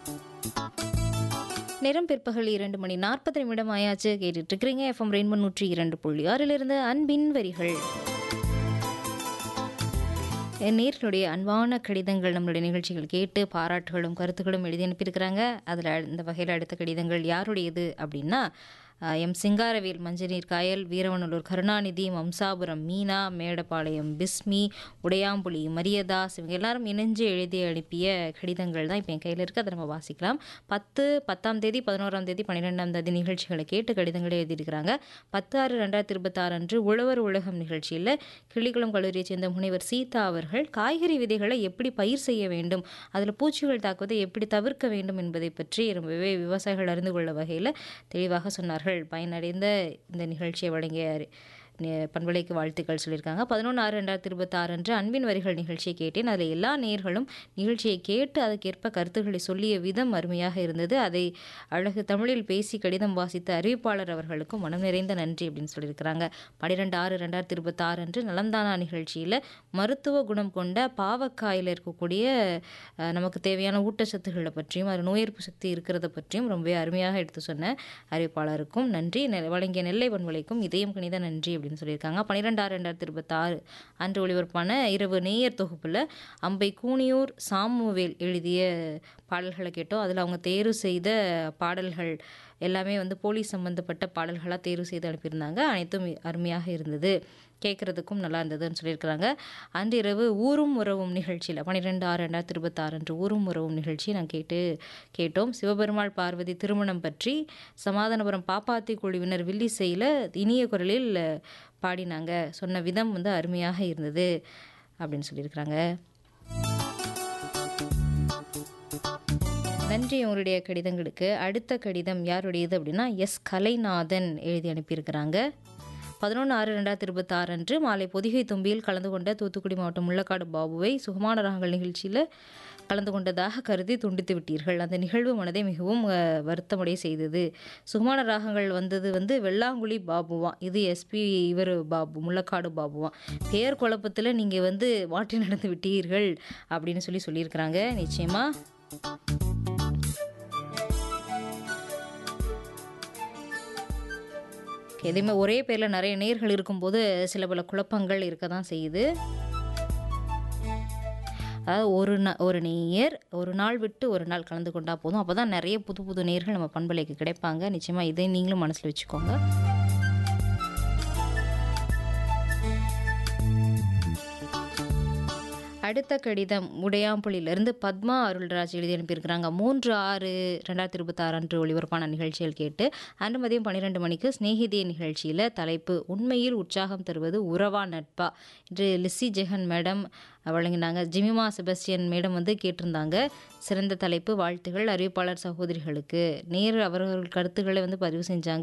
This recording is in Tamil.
நேரம் பிற்பகல் இரண்டு மணி நாற்பது நிமிடம் ஆயாச்சு கேட்டுட்டு இருக்கிறீங்க எஃப்எம் ரெயின்போ நூற்றி இரண்டு புள்ளி ஆறிலிருந்து அன்பின் வரிகள் நேர்களுடைய அன்பான கடிதங்கள் நம்மளுடைய நிகழ்ச்சிகள் கேட்டு பாராட்டுகளும் கருத்துக்களும் எழுதி அனுப்பியிருக்கிறாங்க அதில் இந்த வகையில் அடுத்த கடிதங்கள் யாருடையது அப்படின்னா அஹ், எம் சிங்காரவேல் மஞ்சநீர் காயல் வீரவநல்லூர் கருணாநிதி மம்சாபுரம் மீனா மேடப்பாளையம் பிஸ்மி உடையாம்புலி மரியதாஸ் இவங்க எல்லாரும் இணைஞ்சு எழுதி அனுப்பிய கடிதங்கள் தான் இப்போ என் கையில் இருக்குது அதை நம்ம வாசிக்கலாம் பத்து பத்தாம் தேதி பதினோராம் தேதி பன்னிரெண்டாம் தேதி நிகழ்ச்சிகளை கேட்டு கடிதங்களை எழுதியிருக்கிறாங்க பத்து ஆறு ரெண்டாயிரத்தி இருபத்தாறு அன்று உழவர் உலகம் நிகழ்ச்சியில் கிள்ளிக்குளம் கல்லூரியை சேர்ந்த முனைவர் சீதா அவர்கள் காய்கறி விதைகளை எப்படி பயிர் செய்ய வேண்டும் அதில் பூச்சிகள் தாக்குவதை எப்படி தவிர்க்க வேண்டும் என்பதை பற்றி ரொம்பவே விவசாயிகள் அறிந்து கொள்ள வகையில் தெளிவாக சொன்னார்கள் பயனடைந்த இந்த நிகழ்ச்சியை வழங்கிய நி- பண்பலைக்கு வாழ்த்துக்கள் சொல்லியிருக்காங்க பதினொன்று ஆறு ரெண்டாயிரத்தி இருபத்தாறு அன்று அன்பின் வரிகள் நிகழ்ச்சியை கேட்டேன் அதில் எல்லா நேர்களும் நிகழ்ச்சியை கேட்டு அதற்கேற்ப கருத்துக்களை சொல்லிய விதம் அருமையாக இருந்தது அதை அழகு தமிழில் பேசி கடிதம் வாசித்த அறிவிப்பாளர் அவர்களுக்கும் மனம் நிறைந்த நன்றி அப்படின்னு சொல்லியிருக்கிறாங்க பன்னிரெண்டு ஆறு ரெண்டாயிரத்தி இருபத்தாறு அன்று நலம்தானா நிகழ்ச்சியில் மருத்துவ குணம் கொண்ட பாவக்காயில் இருக்கக்கூடிய அஹ், நமக்கு தேவையான ஊட்டச்சத்துக்களை பற்றியும் அது நோய் எதிர்ப்பு சக்தி இருக்கிறத பற்றியும் ரொம்பவே அருமையாக எடுத்து சொன்ன அறிவிப்பாளருக்கும் நன்றி நெ- வழங்கிய நெல்லை பண்பலைக்கும் இதயம் கணித நன்றி அப்படின்னு சொல்லியிருக்காங்க பன்னிரெண்டு ஆறு ரெண்டாயிரத்தி இருபத்தாறு அன்று ஒளிபரப்பான இரவு நேயர் தொகுப்பில் அம்பை கூனியூர் சாமுவேல் எழுதிய பாடல்களை கேட்டோம் அதில் அவங்க தேர்வு செய்த பாடல்கள் எல்லாமே வந்து போலீஸ் சம்பந்தப்பட்ட பாடல்களாக தேர்வு செய்து அனுப்பியிருந்தாங்க அனைத்தும் அருமையாக இருந்தது கேட்குறதுக்கும் நல்லா இருந்ததுன்னு சொல்லியிருக்கிறாங்க அன்று இரவு ஊரும் உறவும் நிகழ்ச்சியில் பன்னிரெண்டு ஆறு ரெண்டாயிரத்தி இருபத்தாறு அன்று ஊரும் உறவும் நிகழ்ச்சி நான் கேட்டு கேட்டோம் சிவபெருமாள் பார்வதி திருமணம் பற்றி சமாதானபுரம் பாப்பாத்தி குழுவினர் வில்லிசையில் இனிய குரலில் பாடினாங்க சொன்ன விதம் வந்து அருமையாக இருந்தது அப்படின்னு சொல்லியிருக்கிறாங்க நன்றி உங்களுடைய கடிதங்களுக்கு அடுத்த கடிதம் யாருடையது அப்படின்னா எஸ் கலைநாதன் எழுதி அனுப்பியிருக்கிறாங்க பதினொன்று ஆறு ரெண்டாயிரத்தி இருபத்தாறு அன்று மாலை பொதிகை தும்பியில் கலந்து கொண்ட தூத்துக்குடி மாவட்டம் முள்ளக்காடு பாபுவை சுகமான ராகங்கள் நிகழ்ச்சியில் கலந்து கொண்டதாக கருதி துண்டித்து விட்டீர்கள் அந்த நிகழ்வு மனதை மிகவும் அஹ், வருத்தமடைய செய்தது சுகமான ராகங்கள் வந்தது வந்து வெள்ளாங்குழி பாபுவான் இது எஸ்பி இவர் பாபு முள்ளக்காடு பாபுவான் பெயர் குழப்பத்தில் நீங்கள் வந்து வாட்டி நடந்து விட்டீர்கள் அப்படின்னு சொல்லி சொல்லியிருக்கிறாங்க நிச்சயமாக எதையுமே ஒரே பேரில் நிறைய நேர்கள் இருக்கும்போது சில பல குழப்பங்கள் இருக்க தான் செய்யுது அதாவது ஒரு நா ஒரு நேயர் ஒரு நாள் விட்டு ஒரு நாள் கலந்து கொண்டா போதும் அப்போ தான் நிறைய புது புது நேர்கள் நம்ம பண்பலைக்கு கிடைப்பாங்க நிச்சயமாக இதை நீங்களும் மனசில் வச்சுக்கோங்க அடுத்த கடிதம் உடையாம்புலியிலிருந்து பத்மா அருள்ராஜ் எழுதி அனுப்பியிருக்கிறாங்க மூன்று ஆறு ரெண்டாயிரத்தி இருபத்தாறு அன்று ஒளிபரப்பான நிகழ்ச்சிகள் கேட்டு அன்று மதியம் பன்னிரெண்டு மணிக்கு சிநேகிதே நிகழ்ச்சியில் தலைப்பு உண்மையில் உற்சாகம் தருவது உறவா நட்பா என்று லிஸி ஜெகன் மேடம் வழங்கினாங்க ஜிமிமா செபஸ்டியன் மேடம் வந்து கேட்டிருந்தாங்க சிறந்த தலைப்பு வாழ்த்துகள் அறிவிப்பாளர் சகோதரிகளுக்கு நேர் அவர்கள் கருத்துக்களை வந்து பதிவு செஞ்சாங்க